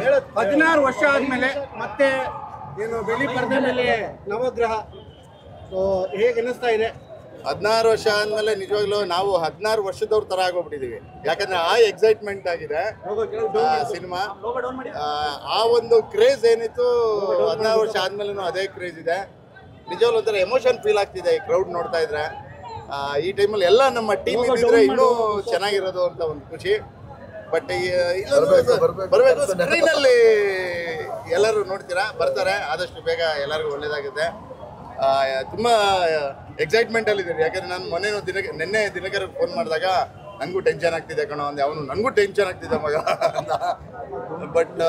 ಹದಿನಾರು ವರ್ಷ ಆದ್ಮೇಲೆ ಮತ್ತೆ ಏನು ಬೆಳ್ಳಿ ಪರದೆ ಮೇಲೆ ನವಗ್ರಹ ಸೊ ಹೇಗೆ ಅನಿಸ್ತಾ ಇದೆ ಹದಿನಾರು ವರ್ಷ ಆದ್ಮೇಲೆ ನಿಜವಾಗ್ಲೂ ನಾವು ಹದಿನಾರು ವರ್ಷದವ್ರ ತರ ಆಗೋಗ್ಬಿಟ್ಟಿದೀವಿ ಯಾಕಂದ್ರೆ ಆ ಎಕ್ಸೈಟ್ಮೆಂಟ್ ಆಗಿದೆ ಸಿನಿಮಾ ಆ ಒಂದು ಕ್ರೇಜ್ ಏನಿತ್ತು ಹದಿನಾರು ವರ್ಷ ಆದ್ಮೇಲೂ ಅದೇ ಕ್ರೇಜ್ ಇದೆ ನಿಜವಾಗ್ಲೂ ಒಂಥರ ಎಮೋಷನ್ ಫೀಲ್ ಆಗ್ತಿದೆ ಈ ಕ್ರೌಡ್ ನೋಡ್ತಾ ಇದ್ರೆ ಆ, ಈ ಟೈಮಲ್ಲಿ ಎಲ್ಲ ನಮ್ಮ ಟೀಮ್ ಇದ್ದಿದ್ರೆ ಇನ್ನೂ ಚೆನ್ನಾಗಿರೋದು ಅಂತ ಒಂದು ಖುಷಿ ಬಟ್ ಬರಬೇಕು ಸ್ಕ್ರೀನಲ್ಲಿ ಎಲ್ಲರೂ ನೋಡ್ತೀರಾ ಬರ್ತಾರೆ ಆದಷ್ಟು ಬೇಗ ಎಲ್ಲರಿಗೂ ಒಳ್ಳೇದಾಗುತ್ತೆ ಆ, ತುಂಬಾ ಎಕ್ಸೈಟ್ಮೆಂಟ್ ಅಲ್ಲಿ ಇದ್ದೀರಿ ಯಾಕಂದ್ರೆ ನಾನು ಮೊನ್ನೆ ದಿನ ನಿನ್ನೆ ದಿನಕರ ಫೋನ್ ಮಾಡಿದಾಗ ನನಗೂ ಟೆನ್ಷನ್ ಆಗ್ತಿದೆ ಕಣೋ ಅಂದೆ ಅವನು ನನಗೂ ಟೆನ್ಷನ್ ಆಗ್ತಿದೆ ಮಗ ಅಂತ ಬಟ್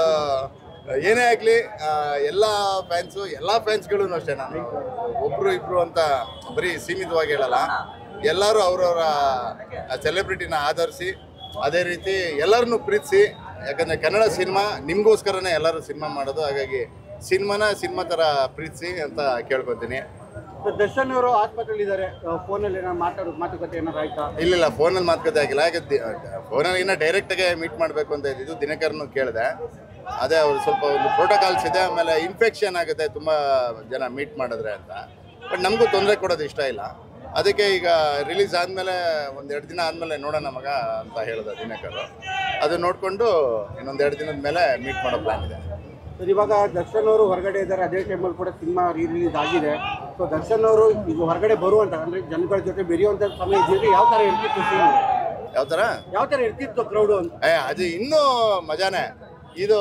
ಏನೇ ಆಗಲಿ ಎಲ್ಲ ಫ್ಯಾನ್ಸು ಎಲ್ಲ ಫ್ಯಾನ್ಸ್ಗಳೂ ಅಷ್ಟೇ ನಾನು ಒಬ್ರು ಇಬ್ರು ಅಂತ ಬರೀ ಸೀಮಿತವಾಗಿ ಹೇಳಲ್ಲ ಎಲ್ಲರೂ ಅವ್ರವ್ರ ಸೆಲೆಬ್ರಿಟಿನ ಆಧರಿಸಿ ಅದೇ ರೀತಿ ಎಲ್ಲರನ್ನೂ ಪ್ರೀತಿಸಿ ಯಾಕಂದ್ರೆ ಕನ್ನಡ ಸಿನಿಮಾ ನಿಮಗೋಸ್ಕರನೇ ಎಲ್ಲರೂ ಸಿನಿಮಾ ಮಾಡೋದು ಹಾಗಾಗಿ ಸಿನಿಮಾನ ಸಿನಿಮಾ ಥರ ಪ್ರೀತಿಸಿ ಅಂತ ಕೇಳ್ಕೊತೀನಿ ಸೊ ದರ್ಶನ್ ಅವರು ಆಸ್ಪತ್ರೆಯಲ್ಲಿ ಇದ್ದಾರೆ ಫೋನಲ್ಲಿ ಏನಾದ್ರು ಮಾತಾಡೋ ಮಾತುಕತೆ ಏನಾದ್ರು ಆಯ್ತಾ ಇಲ್ಲ ಫೋನಲ್ಲಿ ಮಾತುಕತೆ ಆಗಿಲ್ಲ ಯಾಕೆ ಫೋನಲ್ಲಿ ಇನ್ನ ಡೈರೆಕ್ಟಾಗೆ ಮೀಟ್ ಮಾಡಬೇಕು ಅಂತ ಇದ್ದಿದ್ದು ದಿನಕರ್ನು ಕೇಳಿದೆ ಅದೇ ಅವ್ರು ಸ್ವಲ್ಪ ಒಂದು ಪ್ರೋಟೋಕಾಲ್ಸ್ ಇದೆ ಆಮೇಲೆ ಇನ್ಫೆಕ್ಷನ್ ಆಗುತ್ತೆ ತುಂಬ ಜನ ಮೀಟ್ ಮಾಡಿದ್ರೆ ಅಂತ ಬಟ್ ನಮಗೂ ತೊಂದರೆ ಕೊಡೋದು ಇಷ್ಟ ಇಲ್ಲ ಅದಕ್ಕೆ ಈಗ ರಿಲೀಸ್ ಆದಮೇಲೆ ಒಂದು ಎರಡು ದಿನ ಆದಮೇಲೆ ನೋಡೋಣ ಮಗ ಅಂತ ಹೇಳಿದ ದಿನಕರು ಅದು ನೋಡಿಕೊಂಡು ಇನ್ನೊಂದು ಎರಡು ದಿನದ ಮೇಲೆ ಮೀಟ್ ಮಾಡೋ ಪ್ಲಾನ್ ಇದೆ ಸರ್ ಇವಾಗ ದರ್ಶನ್ ಅವರು ಹೊರಗಡೆ ಇದ್ದಾರೆ ಅದೇ ಟೈಮಲ್ಲಿ ಕೂಡ ಸಿನಿಮಾ ರೀ ರಿಲೀಸ್ ಆಗಿದೆ ಸೊ ದರ್ಶನ್ ಅವರು ಈಗ ಹೊರಗಡೆ ಬರುವಂತ ಅಂದ್ರೆ ಜನಗಳ ಜೊತೆ ಬೆರೆಯುವಂತ ಸಮಯ ಇದ್ದಿದ್ರೆ ಯಾವ ತರ ಇರ್ತಿತ್ತು ಸೀನ್ ಯಾವ ಥರ ಯಾವ ತರ ಇರ್ತಿತ್ತು ಕ್ರೌಡ್ ಅಂತ ಏ ಅದು ಇನ್ನೂ ಮಜಾನೇ ಇದು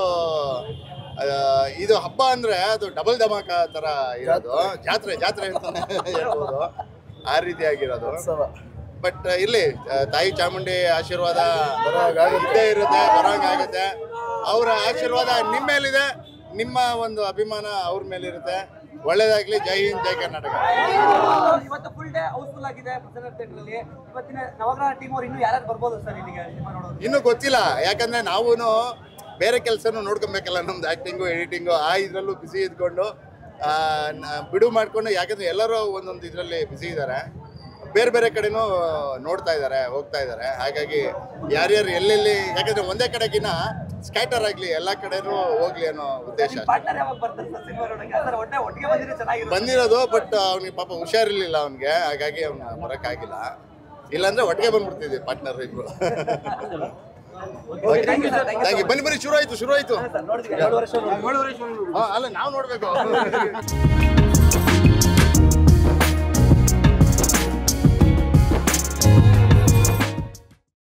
ಆ, ಇದು ಹಬ್ಬ ಅಂದ್ರೆ ಅದು ಡಬಲ್ ಧಮಾಕ ತರ ಇರೋದು ಜಾತ್ರೆ ಜಾತ್ರೆ ಅಂತಾನೆ ಹೇಳ್ಬೋದು ಆ ರೀತಿ ಆಗಿರೋದು ಬಟ್ ಇಲ್ಲಿ ಆ, ತಾಯಿ ಚಾಮುಂಡಿ ಆಶೀರ್ವಾದ ಇದ್ದೇ ಇರುತ್ತೆ ಬರೋಂಗಾಗುತ್ತೆ ಅವರ ಆಶೀರ್ವಾದ ನಿಮ್ಮ ಮೇಲಿದೆ ನಿಮ್ಮ ಒಂದು ಅಭಿಮಾನ ಅವ್ರ ಮೇಲಿರುತ್ತೆ ಒಳ್ಳೇದಾಗ್ಲಿ ಜೈ ಹಿಂದ್ ಜೈ ಕರ್ನಾಟಕ ಇವತ್ತು ಫುಲ್ ಡೇ ಹೌಸ್ಫುಲ್ ಆಗಿದೆ ಪ್ರಸನ್ನ ಥಿಯೇಟರ್ ಅಲ್ಲಿ ಇವತ್ತಿನ ನವಗ್ರಹ ಟೀಮ್ ಅವ್ರು ಇನ್ನೂ ಯಾರ್ಯಾರು ಬರ್ಬೋದು ಸರ್ ಇಲ್ಲಿಗೆ ಸಿನಿಮಾ ನೋಡೋದು ಇನ್ನೂ ಗೊತ್ತಿಲ್ಲ ಯಾಕಂದ್ರೆ ನಾವು ಬೇರೆ ಕೆಲಸನೂ ನೋಡ್ಕೊಬೇಕಲ್ಲ ನಮ್ದು ಆ್ಯಕ್ಟಿಂಗು ಎಡಿಟಿಂಗು ಆ ಇದರಲ್ಲೂ ಬ್ಯುಸಿ ಇದ್ಕೊಂಡು ಆ, ನ- ಬಿಡು ಮಾಡಿಕೊಂಡು ಯಾಕಂದ್ರೆ ಎಲ್ಲರೂ ಒಂದೊಂದು ಇದರಲ್ಲಿ ಬ್ಯುಸಿ ಇದ್ದಾರೆ ಬೇರೆ ಬೇರೆ ಕಡೆನೂ ನೋಡ್ತಾ ಇದ್ದಾರೆ ಹೋಗ್ತಾ ಇದ್ದಾರೆ ಹಾಗಾಗಿ ಯಾರ್ಯಾರು ಎಲ್ಲೆಲ್ಲಿ ಯಾಕಂದ್ರೆ ಒಂದೇ ಕಡೆಗಿನ ಸ್ಕ್ಯಾಟರ್ ಆಗಲಿ ಎಲ್ಲ ಕಡೆನೂ ಹೋಗ್ಲಿ ಅನ್ನೋ ಉದ್ದೇಶ ಅಷ್ಟೇ. ಪಾರ್ಟ್ನರ್ ಯಾವಾಗ ಬರ್ತಾರೆ ಸರ್ ಸಿನಿಮಾ ನೋಡೋಕೆ ಸರ್ ಒಟ್ಟೆ ಒಟ್ಟಿಗೆ ಬಂದಿದ್ರೆ ಚೆನ್ನಾಗಿರುತ್ತೆ ಬಂದಿರೋದು ಬಟ್ ಅವ್ನಿಗೆ ಪಾಪ ಹುಷಾರಿರ್ಲಿಲ್ಲ ಅವನಿಗೆ ಹಾಗಾಗಿ ಅವ್ನ ಬರೋಕ್ಕಾಗಿಲ್ಲ ಇಲ್ಲಾಂದ್ರೆ ಒಟ್ಟಿಗೆ ಬಂದ್ಬಿಡ್ತಿದ್ವಿ ಪಾರ್ಟ್ನರ್ ಇಬ್ರು thank you sir thank thank you ಬನ್ನಿ ಬನ್ನಿ ಶುರು ಆಯ್ತು ಶುರು ಆಯ್ತು ಯು ಸರ್ ನೋಡಿದ್ವಿ ಎರಡು ವರ್ಷ ಹಾ, ಅಲ್ಲ ನಾವು ನೋಡ್ಬೇಕು